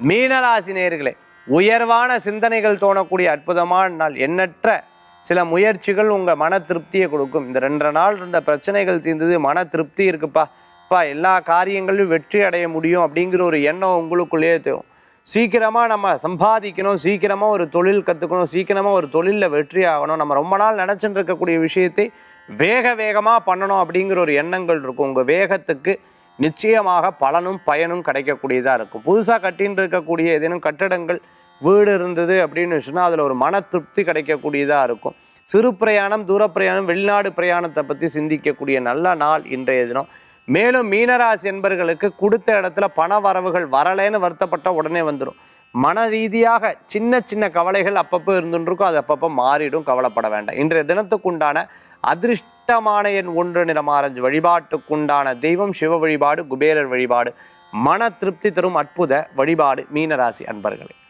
மீனராசி நேயர்களே உயர்வான சிந்தனைகள் தோணக்கூடிய அற்புதமான நாள் எண்ணற்ற சில முயற்சிகள் உங்கள் மன திருப்தியை கொடுக்கும் இந்த ரெண்டரை நாள் இருந்த பிரச்சனைகள் தீர்ந்தது மன திருப்தி இருக்குப்பா பா எல்லா காரியங்களிலும் வெற்றி அடைய முடியும் அப்படிங்கிற ஒரு எண்ணம் உங்களுக்குள்ளேயே தேவும் சீக்கிரமாக நம்ம சம்பாதிக்கணும் சீக்கிரமாக ஒரு தொழில் கற்றுக்கணும் சீக்கிரமாக ஒரு தொழிலில் வெற்றி ஆகணும் நம்ம ரொம்ப நாள் நினச்சிட்டு இருக்கக்கூடிய விஷயத்தை வேக வேகமாக பண்ணணும் அப்படிங்கிற ஒரு எண்ணங்கள் இருக்கும் உங்கள் வேகத்துக்கு நிச்சயமாக பலனும் பயனும் கிடைக்கக்கூடியதாக இருக்கும் புதுசாக கட்டின்னு இருக்கக்கூடிய ஏதேனும் கட்டடங்கள் வீடு இருந்தது அப்படின்னு சொன்னால் அதில் ஒரு மன திருப்தி கிடைக்கக்கூடியதாக இருக்கும் சிறு பிரயாணம் தூர பிரயாணம் வெளிநாடு பிரயாணத்தை பற்றி சிந்திக்கக்கூடிய நல்ல நாள் இன்றைய தினம் மேலும் மீனராசி என்பர்களுக்கு கொடுத்த இடத்துல பண வரவுகள் வரலைன்னு வருத்தப்பட்ட உடனே வந்துடும் மன ரீதியாக சின்ன சின்ன கவலைகள் அப்பப்போ இருந்துருக்கும் அது அப்பப்போ மாறிடும் கவலைப்பட வேண்டாம் இன்றைய தினத்துக்குண்டான அதிர்ஷ்டமான எண் ஒன்று நிறம் ஆரஞ்சு வழிபாட்டுக்குண்டான தெய்வம் சிவ வழிபாடு குபேரர் வழிபாடு மன திருப்தி தரும் அற்புத வழிபாடு மீனராசி அன்பர்களே